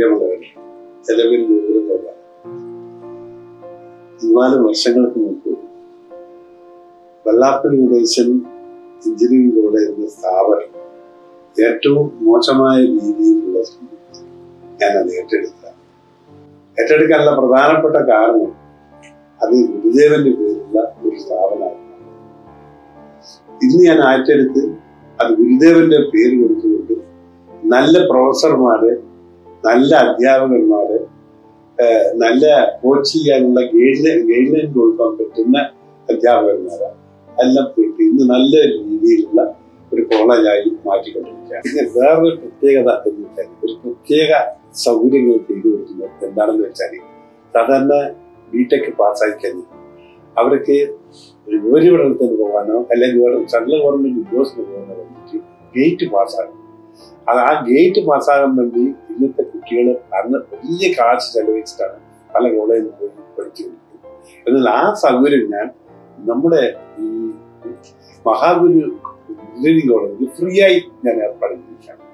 പ്രിയമുള്ളവർ ചെലവിൽ വിവരം തോന്നാം മൂന്നാല് വർഷങ്ങൾക്ക് മുമ്പ് വെള്ളാപ്പള്ളി ഉദ്ദേശം എഞ്ചിനീയറിംഗ് കോളേജ് എന്ന സ്ഥാപനം ഏറ്റവും മോശമായ രീതിയിലുള്ള ഞാൻ അത് ഏറ്റെടുത്ത ഏറ്റെടുക്കാനുള്ള പ്രധാനപ്പെട്ട കാരണം അത് ഗുരുദേവന്റെ പേരുള്ള ഒരു സ്ഥാപനമാണ് ഇന്ന് ഞാൻ ഏറ്റെടുത്ത് അത് ഗുരുദേവന്റെ പേര് കൊടുത്തുകൊണ്ട് നല്ല പ്രൊഫസർമാര് നല്ല അധ്യാപകന്മാര് ഏഹ് നല്ല കോച്ച് ചെയ്യാനുള്ള ഗൈഡ് ഗൈഡ് ലൈൻ കൊടുക്കാൻ പറ്റുന്ന അധ്യാപകന്മാര് എല്ലാം പോയിട്ട് ഇന്ന് നല്ല രീതിയിലുള്ള ഒരു കോളേജായി മാറ്റിക്കൊണ്ടിരിക്കുകയാണ് പിന്നെ വേറൊരു പ്രത്യേകത എന്ന് വെച്ചാൽ ഒരു പ്രത്യേക സൗകര്യങ്ങൾ ചെയ്തു കൊടുക്കുന്നത് എന്താണെന്ന് വെച്ചാൽ സാധാരണ ബിടെക് പാസ്സായി കഴിഞ്ഞു അവർക്ക് ഒരു ഉപരിപഠനത്തിന് പോകാനോ അല്ലെങ്കിൽ വേറെ സെൻട്രൽ ഗവൺമെന്റ് ഉദ്യോഗസ്ഥന് പോകാനോ വേണ്ടിയിട്ട് ഗേറ്റ് പാസ്സാകും അത് ആ ഗേറ്റ് പാസ്സാകാൻ വേണ്ടി ഇന്നത്തെ കുട്ടികൾ അന്ന് വലിയ കാശ് ചെലവഴിച്ചിട്ടാണ് പല കോളേജിൽ പോയി പഠിച്ചുകൊണ്ടിരിക്കുന്നത് എന്നാൽ ആ സൗകര്യം ഞാൻ നമ്മുടെ ഈ മഹാഗുരു എഞ്ചിനീയറിംഗ് കോളേജിൽ ഫ്രീ ആയി ഞാൻ ഏർപ്പാട് ചെയ്തിരിക്കുകയാണ്